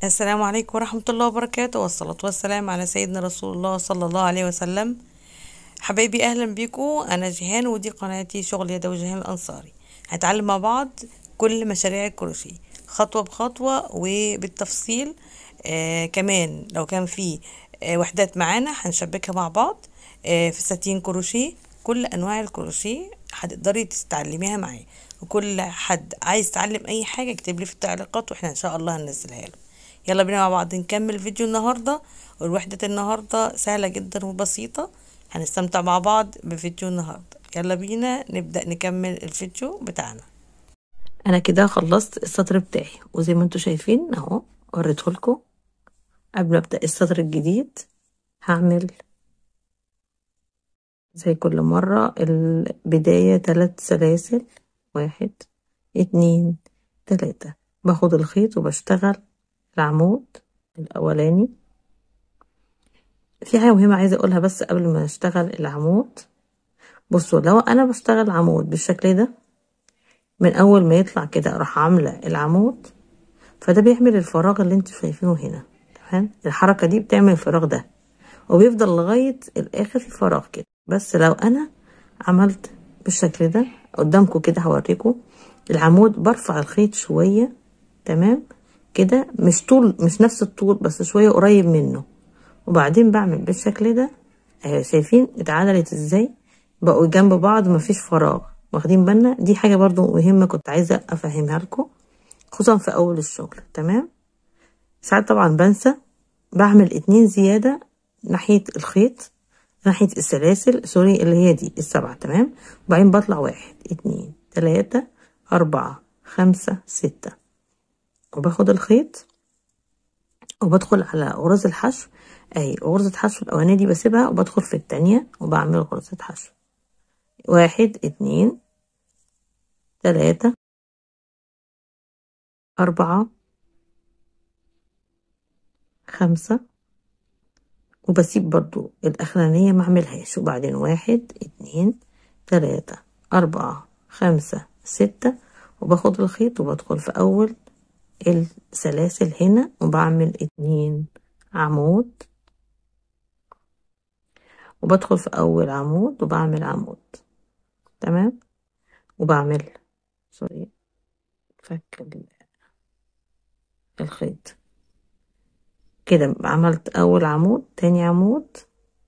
السلام عليكم ورحمة الله وبركاته والصلاة والسلام على سيدنا رسول الله صلى الله عليه وسلم حبايبي أهلا بيكم أنا جيهان ودي قناتي شغل يدوي جيهان الأنصاري هنتعلم مع بعض كل مشاريع الكروشيه خطوة بخطوة وبالتفصيل آه كمان لو كان في آه وحدات معانا هنشبكها مع بعض آه في ساتين كروشيه كل أنواع الكروشيه هتقدري تتعلميها معايا وكل حد عايز يتعلم أي حاجة اكتب لي في التعليقات واحنا إن شاء الله هننزلها له يلا بينا مع بعض نكمل فيديو النهاردة والوحدة النهاردة سهلة جدا وبسيطة هنستمتع مع بعض بفيديو النهاردة يلا بينا نبدأ نكمل الفيديو بتاعنا انا كده خلصت السطر بتاعي وزي ما انتوا شايفين اهو وريته لكم قبل ما ابدا السطر الجديد هعمل زي كل مرة البداية تلات سلاسل واحد اتنين تلاتة باخد الخيط وبشتغل العمود الأولاني في حاجة مهمة عايزة أقولها بس قبل ما أشتغل العمود بصوا لو أنا بشتغل عمود بالشكل ده من أول ما يطلع كده أروح عاملة العمود فده بيعمل الفراغ اللي انتوا شايفينه هنا تمام الحركة دي بتعمل الفراغ ده وبيفضل لغاية الآخر في فراغ كده بس لو أنا عملت بالشكل ده قدامكم كده هوريكم العمود برفع الخيط شوية تمام كده مش طول مش نفس الطول بس شوية قريب منه وبعدين بعمل بالشكل ده اهي شايفين اتعدلت ازاي بقوا جنب بعض مفيش فراغ واخدين بالنا دي حاجة برضو مهمة كنت عايزة افهمها لكم خصوصا في اول الشغل تمام ساعات طبعا بنسى بعمل اتنين زيادة ناحية الخيط ناحية السلاسل سوري اللي هي دي السبعة تمام وبعدين بطلع واحد اتنين تلاتة أربعة خمسة ستة وباخد الخيط وبدخل على غرز الحشو اهي غرزة حشو الأولانية دي بسيبها وبدخل في التانية وبعمل غرزة حشو واحد اتنين تلاتة أربعة خمسة وبسيب برضو الأخرانية معملهاش وبعدين واحد اتنين تلاتة أربعة خمسة ستة وباخد الخيط وبدخل في أول السلاسل هنا وبعمل اتنين عمود وبدخل في أول عمود وبعمل عمود تمام وبعمل سوري فك الخيط كده عملت أول عمود تاني عمود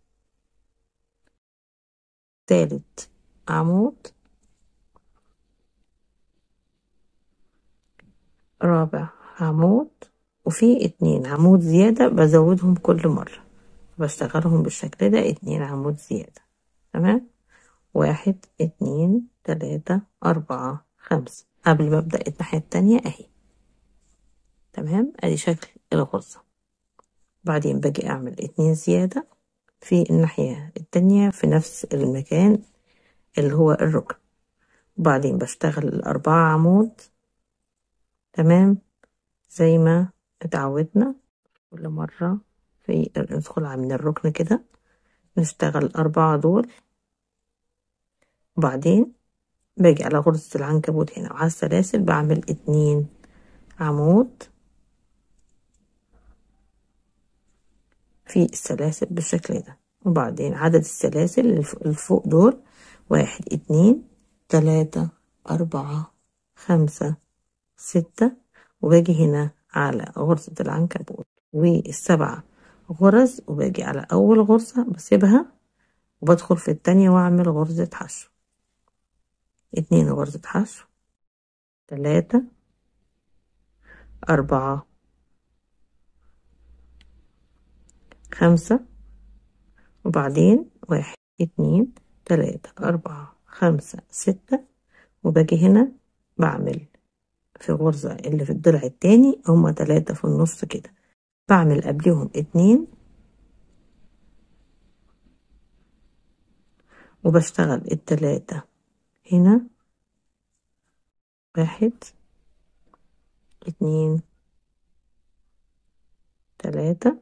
تالت عمود رابع عمود وفي اتنين عمود زيادة بزودهم كل مرة بشتغلهم بالشكل ده اتنين عمود زيادة تمام واحد اتنين تلاتة أربعة خمسة قبل ما أبدأ الناحية التانية أهي تمام أدي شكل الغرزة بعدين باجي أعمل اتنين زيادة في الناحية التانية في نفس المكان اللي هو الركن وبعدين بشتغل الأربعة عمود تمام زي ما اتعودنا كل مرة في ندخل من الركن كده نشتغل الأربعة دول وبعدين باجي على غرزة العنكبوت هنا وعلى السلاسل بعمل اتنين عمود في السلاسل بالشكل ده وبعدين عدد السلاسل اللي فوق دول واحد اتنين تلاتة أربعة خمسة ستة وباجي هنا على غرزة العنكبوت والسبعة غرز وباجي على أول غرزة بسيبها وبدخل في التانية وأعمل غرزة حشو اتنين غرزة حشو تلاتة أربعة خمسة وبعدين واحد اتنين تلاتة أربعة خمسة ستة وباجي هنا بعمل في غرزة اللي في الضلع التاني هما تلاتة في النص كده بعمل قبلهم اتنين وبشتغل التلاتة هنا واحد اتنين تلاتة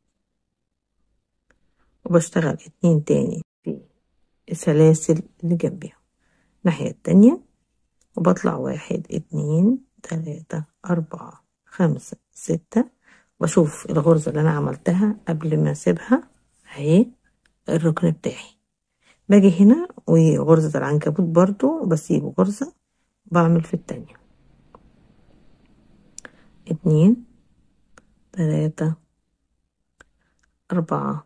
وبشتغل اتنين تاني في السلاسل اللي جنبيها الناحية التانية وبطلع واحد اتنين تلاتة أربعة خمسة ستة بشوف الغرزة اللي أنا عملتها قبل ما أسيبها أهي الركن بتاعي باجي هنا وغرزة العنكبوت برضو بسيب غرزة بعمل في التانية اتنين تلاتة أربعة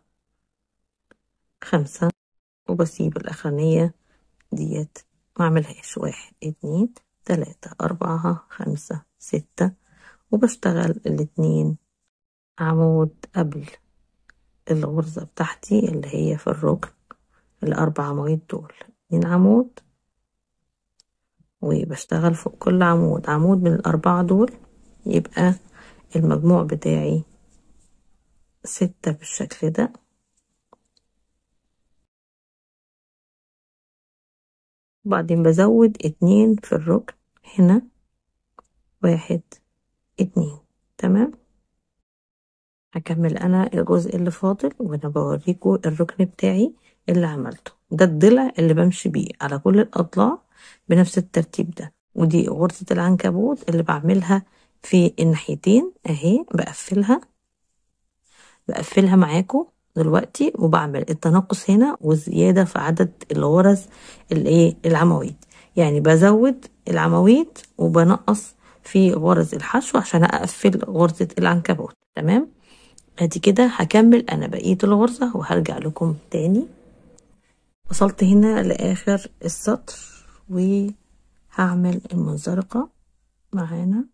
خمسة وبسيب الأخرانية ديت معملهاش واحد اتنين تلاتة أربعة خمسة ستة وبشتغل الاتنين عمود قبل الغرزة بتاعتي اللي هي في الركن الأربع عواميد دول اتنين عمود وبشتغل فوق كل عمود عمود من الأربعة دول يبقى المجموع بتاعي ستة بالشكل ده وبعدين بزود اتنين في الركن هنا واحد اتنين تمام هكمل انا الجزء اللي فاضل وانا بوريكم الركن بتاعي اللي عملته ده الضلع اللي بمشي بيه على كل الاضلاع بنفس الترتيب ده ودي غرزة العنكبوت اللي بعملها في الناحيتين اهي بقفلها بقفلها معاكم دلوقتي وبعمل التناقص هنا والزيادة في عدد الغرز الايه العواميد يعني بزود العواميد وبنقص في غرز الحشو عشان اقفل غرزة العنكبوت تمام ادي كده هكمل انا بقية الغرزة وهرجع لكم تاني وصلت هنا لاخر السطر وهعمل المنزلقة معانا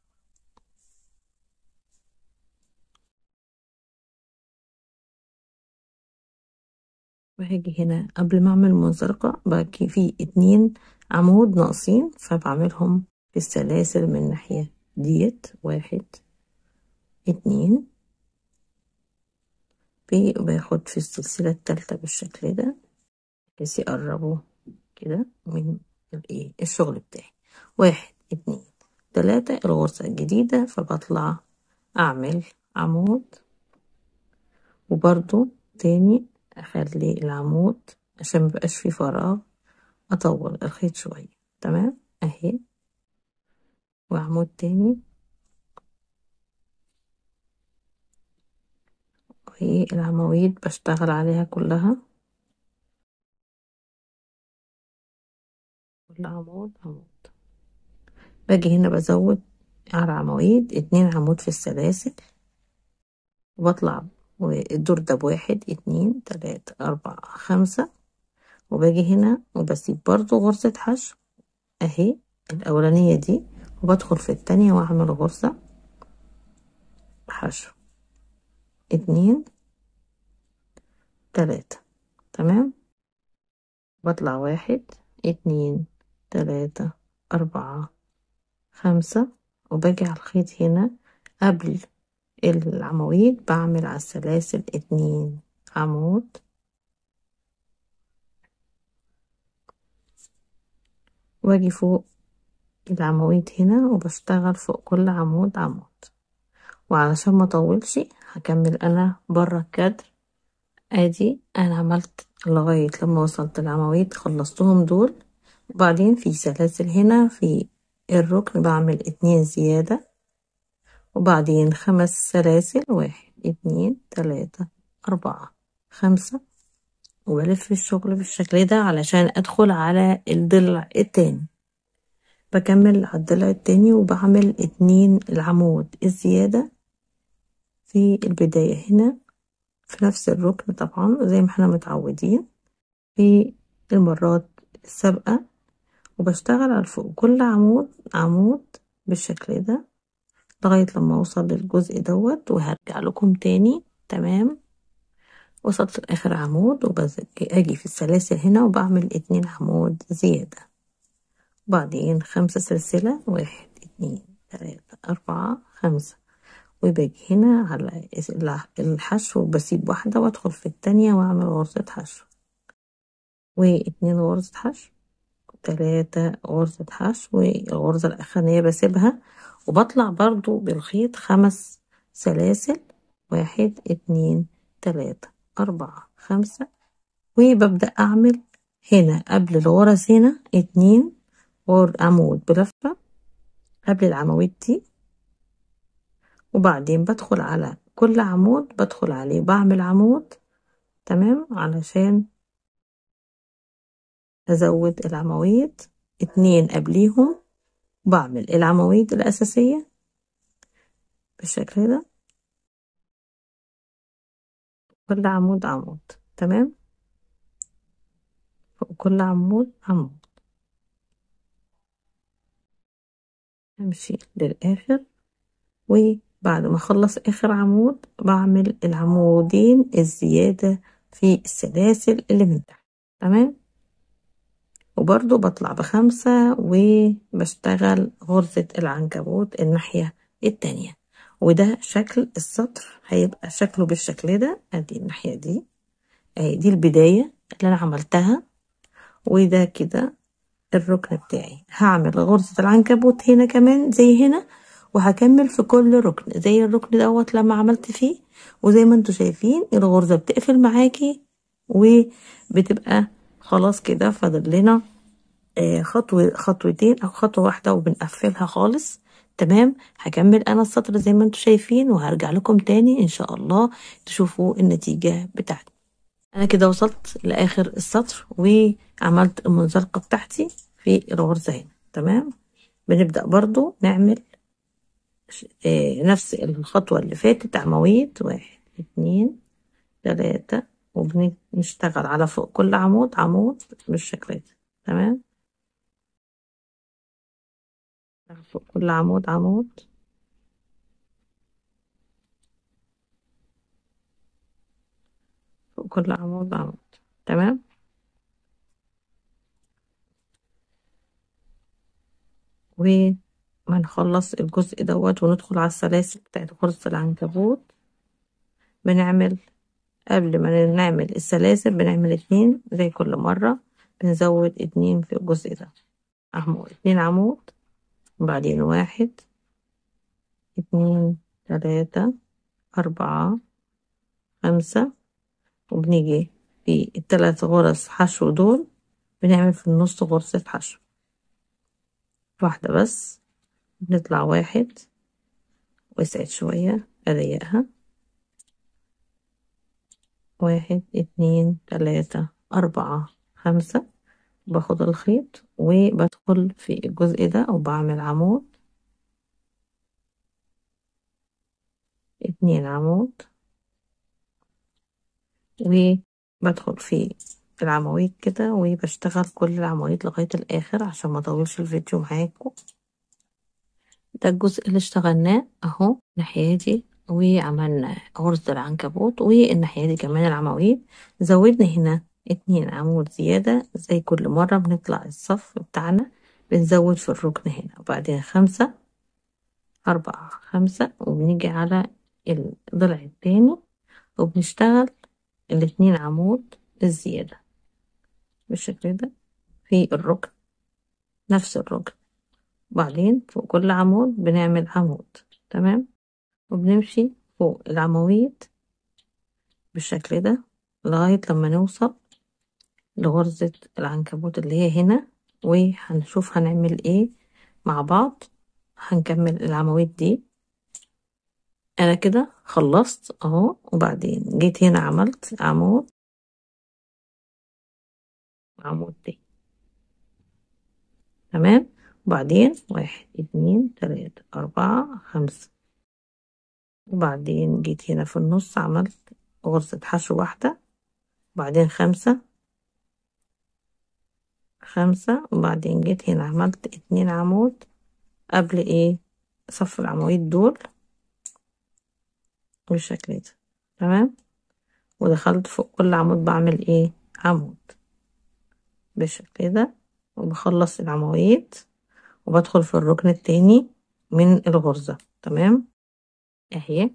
وهاجي هنا قبل ما اعمل منزلقة باجي في اتنين عمود ناقصين فبعملهم في السلاسل من الناحية ديت واحد اتنين باخد في السلسلة التالتة بالشكل ده بحيث يقربوا كده من الايه الشغل بتاعي واحد اتنين تلاتة الغرزة الجديدة فبطلع اعمل عمود وبرضو تاني اخلي العمود عشان مبقاش فيه فراغ اطول الخيط شوية تمام اهي وعمود تاني والعواميد بشتغل عليها كلها كل عمود عمود باجي هنا بزود على العواميد اتنين عمود في السلاسل وبطلع والدور ده بواحد اتنين تلاتة أربعة خمسة وباجي هنا وبسيب برضو غرزة حشو اهي الأولانية دي وبدخل في التانية وأعمل غرزة حشو اتنين تلاتة تمام بطلع واحد اتنين تلاتة أربعة خمسة وباجي على الخيط هنا قبل العواميد بعمل على السلاسل اتنين عمود واجي فوق العواميد هنا وبشتغل فوق كل عمود عمود وعلشان ما اطولش هكمل انا بره الكادر ادي انا عملت لغاية لما وصلت العواميد خلصتهم دول وبعدين في سلاسل هنا في الركن بعمل اتنين زيادة وبعدين خمس سلاسل واحد اتنين تلاتة أربعة خمسة وبلف الشغل بالشكل ده علشان أدخل على الضلع التاني بكمل على الضلع التاني وبعمل اتنين العمود الزيادة في البداية هنا في نفس الركن طبعا زي ما احنا متعودين في المرات السابقة وبشتغل على فوق كل عمود عمود بالشكل ده لغاية لما اوصل للجزء دوت وهرجع لكم تاني تمام وصلت لاخر عمود وباجي في السلاسل هنا وبعمل اتنين عمود زيادة وبعدين خمسة سلسلة واحد اتنين تلاتة أربعة خمسة وباجي هنا على الحشو بسيب واحدة وادخل في التانية واعمل غرزة حشو واتنين غرزة حشو تلاتة غرزة حشو والغرزة الأخرانية بسيبها وبطلع برضو بالخيط خمس سلاسل واحد اتنين تلاتة أربعة خمسة وببدأ أعمل هنا قبل الغرز هنا اتنين عمود بلفة قبل العواميد دي وبعدين بدخل على كل عمود بدخل عليه بعمل عمود تمام علشان أزود العواميد اتنين قبليهم بعمل العواميد الأساسية بالشكل ده كل عمود عمود تمام فوق كل عمود عمود امشي للآخر وبعد ما اخلص اخر عمود بعمل العمودين الزيادة في السلاسل اللي من تحت تمام وبرضو بطلع بخمسة وبشتغل غرزة العنكبوت الناحية التانية وده شكل السطر هيبقى شكله بالشكل ده ادي الناحية دي اهي دي البداية اللي انا عملتها وده كده الركن بتاعي هعمل غرزة العنكبوت هنا كمان زي هنا وهكمل في كل ركن زي الركن دوت لما عملت فيه وزي ما انتوا شايفين الغرزة بتقفل معاكي وبتبقى خلاص كده فاضل لنا آه، خطوة خطوتين او خطوة واحدة وبنقفلها خالص تمام هكمل انا السطر زي ما انتوا شايفين وهرجع لكم تاني ان شاء الله تشوفوا النتيجة بتاعتي انا كده وصلت لاخر السطر وعملت المنزلقة بتاعتي في الغرزة هنا تمام بنبدأ برضو نعمل آه، نفس الخطوة اللي فاتت عواميد واحد اتنين تلاتة وبنشتغل على فوق كل عمود عمود بالشكل ده تمام فوق كل عمود عمود فوق كل عمود عمود تمام وما نخلص الجزء دوت وندخل على السلاسل بتاعت غرزة العنكبوت بنعمل قبل ما نعمل السلاسل بنعمل اتنين زي كل مرة بنزود اتنين في الجزء ده عمود اتنين عمود وبعدين واحد اتنين تلاتة أربعة خمسة وبنيجي في التلات غرز حشو دول بنعمل في النص غرزة حشو واحدة بس بنطلع واحد وسعت شوية أضيقها واحد اتنين تلاتة أربعة خمسة باخد الخيط وبدخل في الجزء ده وبعمل عمود اتنين عمود وبدخل في العواميد كده وبشتغل كل العواميد لغاية الآخر عشان ما اطولش الفيديو معاكم ده الجزء اللي اشتغلناه اهو الناحية دي وعملنا غرزة العنكبوت والناحية دي كمان العواميد زودنا هنا اتنين عمود زيادة زي كل مرة بنطلع الصف بتاعنا بنزود في الركن هنا وبعدين خمسة أربعة خمسة وبنيجي على الضلع التاني وبنشتغل الاتنين عمود الزيادة بالشكل ده في الركن نفس الركن وبعدين فوق كل عمود بنعمل عمود تمام وبنمشي فوق العواميد بالشكل ده لغاية لما نوصل لغرزة العنكبوت اللي هي هنا وهنشوف هنعمل ايه مع بعض هنكمل العواميد دي انا كده خلصت اهو وبعدين جيت هنا عملت عمود عمود دي تمام وبعدين واحد اتنين تلاتة أربعة خمسة وبعدين جيت هنا في النص عملت غرزة حشو واحدة وبعدين خمسة خمسة وبعدين جيت هنا عملت اتنين عمود قبل ايه صف العواميد دول بالشكل ده تمام ودخلت فوق كل عمود بعمل ايه عمود بالشكل ده وبخلص العواميد وبدخل في الركن التاني من الغرزة تمام اهي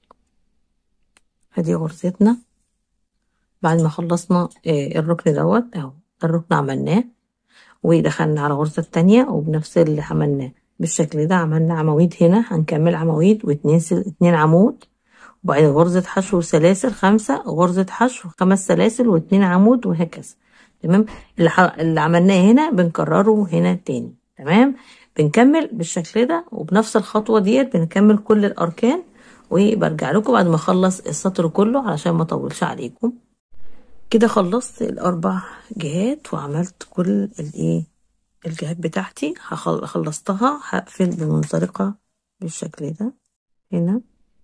ادي غرزتنا بعد ما خلصنا آه، الركن دوت اهو الركن عملناه ودخلنا على الغرزة التانية وبنفس اللي عملناه بالشكل ده عملنا عواميد هنا هنكمل عواميد واتنين سل... اتنين عمود وبعدين غرزة حشو سلاسل خمسة غرزة حشو خمس سلاسل واتنين عمود وهكذا تمام اللي, ح... اللي عملناه هنا بنكرره هنا تاني تمام بنكمل بالشكل ده وبنفس الخطوة ديت بنكمل كل الأركان وبرجع لكم بعد ما أخلص السطر كله علشان ما أطولش عليكم كده خلصت الأربع جهات وعملت كل الإيه الجهات بتاعتي هخل- خلصتها هقفل بمنزلقة بالشكل ده هنا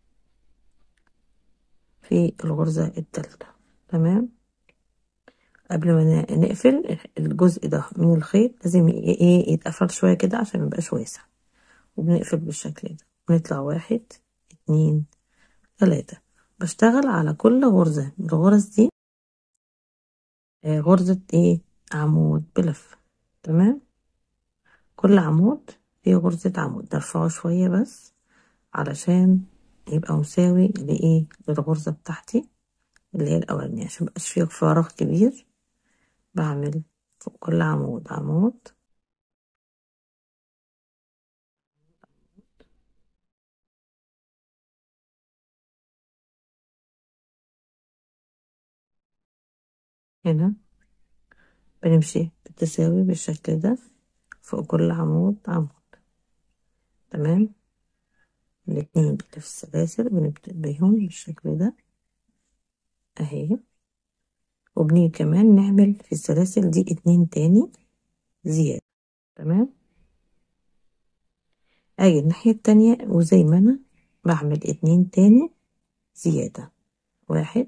في الغرزة التالتة تمام قبل ما ن- نقفل الجزء ده من الخيط لازم ي- ايه يتقفل شوية كده عشان ميبقاش واسع وبنقفل بالشكل ده ونطلع واحد اتنين تلاتة بشتغل على كل غرزة من الغرز دي آه، غرزة ايه عمود بلف تمام كل عمود فيه غرزة عمود نرفعه شوية بس علشان يبقى مساوي لإيه للغرزة بتاعتي اللي هي الأولانية عشان ميبقاش فيه فراغ كبير بعمل فوق كل عمود عمود هنا بنمشي بالتساوي بالشكل ده فوق كل عمود عمود تمام الاتنين اللي في السلاسل بنبدأ بيهم بالشكل ده اهي وبنيجي كمان نعمل في السلاسل دي اتنين تاني زيادة تمام اجي الناحية التانية وزي ما انا بعمل اتنين تاني زيادة واحد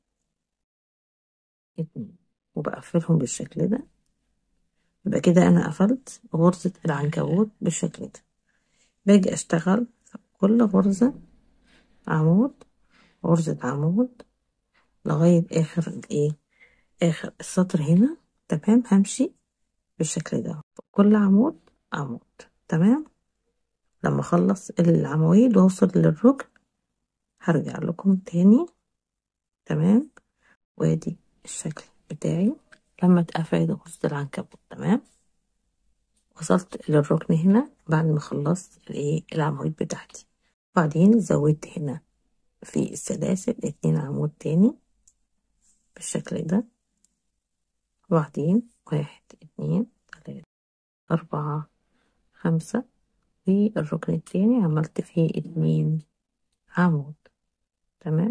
اتنين وبقفلهم بالشكل ده يبقى كده انا قفلت غرزة العنكبوت بالشكل ده باجي اشتغل في كل غرزة عمود غرزة عمود لغاية اخر الايه اخر السطر هنا تمام همشي بالشكل ده في كل عمود عمود تمام لما اخلص العواميد واوصل للركن هرجع لكم تاني تمام وادي الشكل بتاعي لما اتقفلت غرزة العنكبوت تمام وصلت للركن هنا بعد ما خلصت الايه العواميد بتاعتي بعدين زودت هنا في السلاسل اتنين عمود تاني بالشكل ده وبعدين واحد اتنين تلاتة أربعة خمسة في الركن التاني عملت فيه اتنين عمود تمام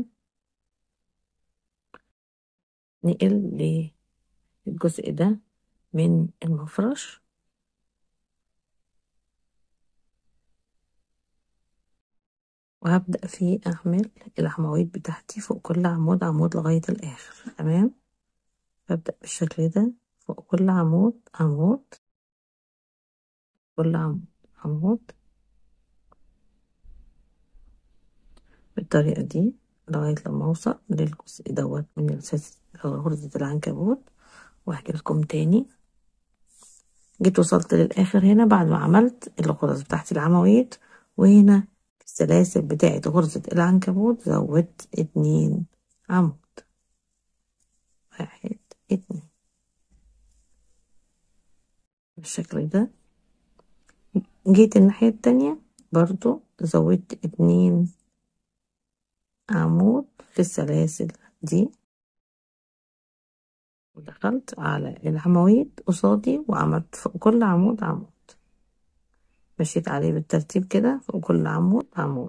نقل للجزء ده من المفرش وهبدأ فيه أعمل العواميد بتاعتي فوق كل عمود عمود لغاية الآخر تمام ببدأ بالشكل ده فوق كل عمود عمود كل عمود عمود بالطريقة دي لغاية لما أوصل للجزء دوت من السلسلة غرزة العنكبوت وأحكي لكم تاني جيت وصلت للآخر هنا بعد ما عملت الغرز بتاعت العواميد وهنا في السلاسل بتاعة غرزة العنكبوت زودت اتنين عمود واحد اتنين بالشكل ده جيت الناحية التانية برضو زودت اتنين عمود في السلاسل دي ودخلت على العواميد قصادي وعملت فوق كل عمود عمود مشيت عليه بالترتيب كده فوق كل عمود عمود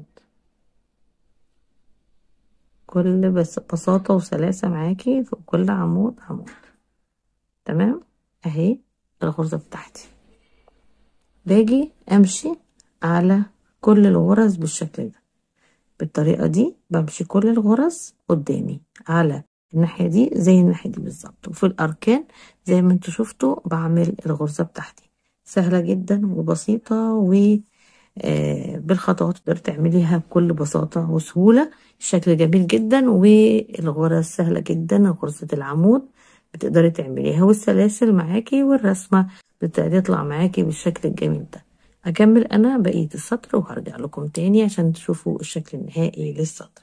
كل بس بساطة وسلاسة معاكي فوق كل عمود عمود تمام اهي الغرزة بتاعتي باجي امشي على كل الغرز بالشكل ده بالطريقة دي بمشي كل الغرز قدامي على الناحية دي زي الناحية دي بالظبط وفي الأركان زي ما انتوا شفتوا بعمل الغرزة بتاعتي سهلة جدا وبسيطة و آه، بالخطوات تقدري تعمليها بكل بساطة وسهولة الشكل جميل جدا والغرز سهلة جدا غرزة العمود بتقدري تعمليها والسلاسل معاكي والرسمة بتطلع معاكي بالشكل الجميل ده هكمل أنا بقية السطر وهرجع لكم تاني عشان تشوفوا الشكل النهائي للسطر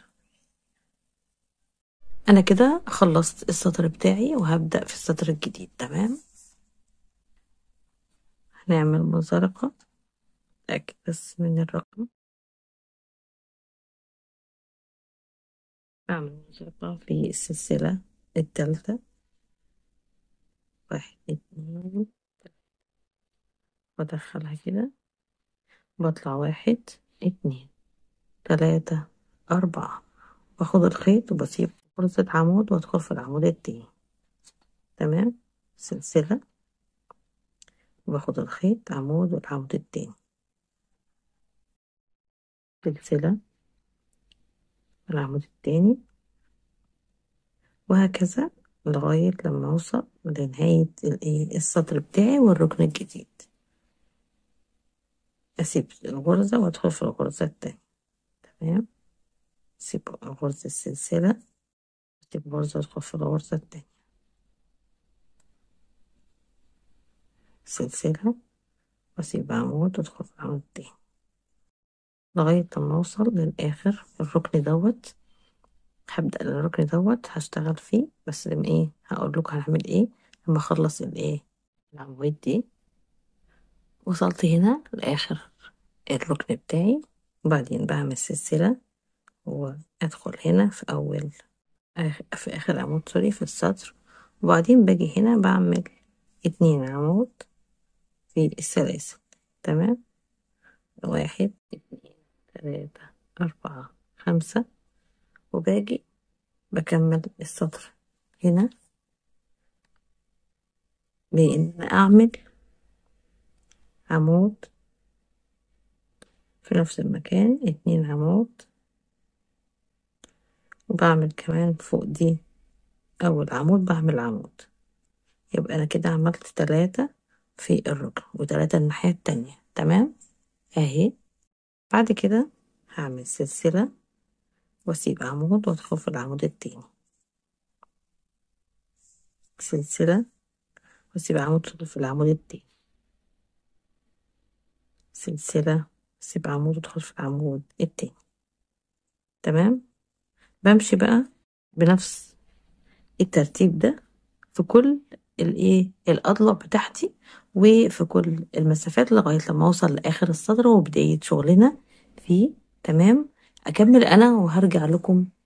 أنا كده خلصت السطر بتاعي وهبدأ في السطر الجديد تمام هنعمل منزلقة أتأكد بس من الرقم أعمل منزلقة في السلسلة التالتة واحد اتنين تلاتة وأدخلها كده بطلع واحد اتنين تلاتة أربعة باخد الخيط وبسيب غرزة عمود وادخل في العمود التاني تمام سلسلة وباخد الخيط عمود والعمود التاني سلسلة العمود التاني وهكذا لغاية لما أوصل لنهاية الإيه السطر بتاعي والركن الجديد أسيب الغرزة وأدخل في الغرزة التانية تمام أسيب غرزة السلسلة أسيب غرزة وأدخل في الغرزة التانية سلسلة وأسيب عمود وأدخل في العمود التاني لغاية لما أوصل للآخر الركن دوت هبدأ الركن دوت هشتغل فيه بس لما ايه هقول لكم هنعمل ايه لما اخلص الايه العواميد دي وصلت هنا لاخر الركن بتاعي وبعدين بعمل سلسلة وادخل هنا في اول في اخر عمود سوري في السطر وبعدين باجي هنا بعمل اتنين عمود في السلاسل تمام واحد اتنين تلاتة أربعة خمسة وباجي بكمل السطر هنا بإن أعمل عمود في نفس المكان اتنين عمود وبعمل كمان فوق دي أول عمود بعمل عمود يبقى أنا كده عملت تلاتة في الركن وتلاتة الناحية التانية تمام أهي بعد كده هعمل سلسلة واسيب عمود وادخل في العمود التاني سلسلة واسيب عمود وادخل في العمود التاني سلسلة واسيب عمود وادخل في العمود التاني تمام بمشي بقى بنفس الترتيب ده في كل الايه الاضلع بتاعتي وفي كل المسافات لغايه لما اوصل لاخر السطر وبدايه شغلنا فيه تمام اكمل انا وهرجع لكم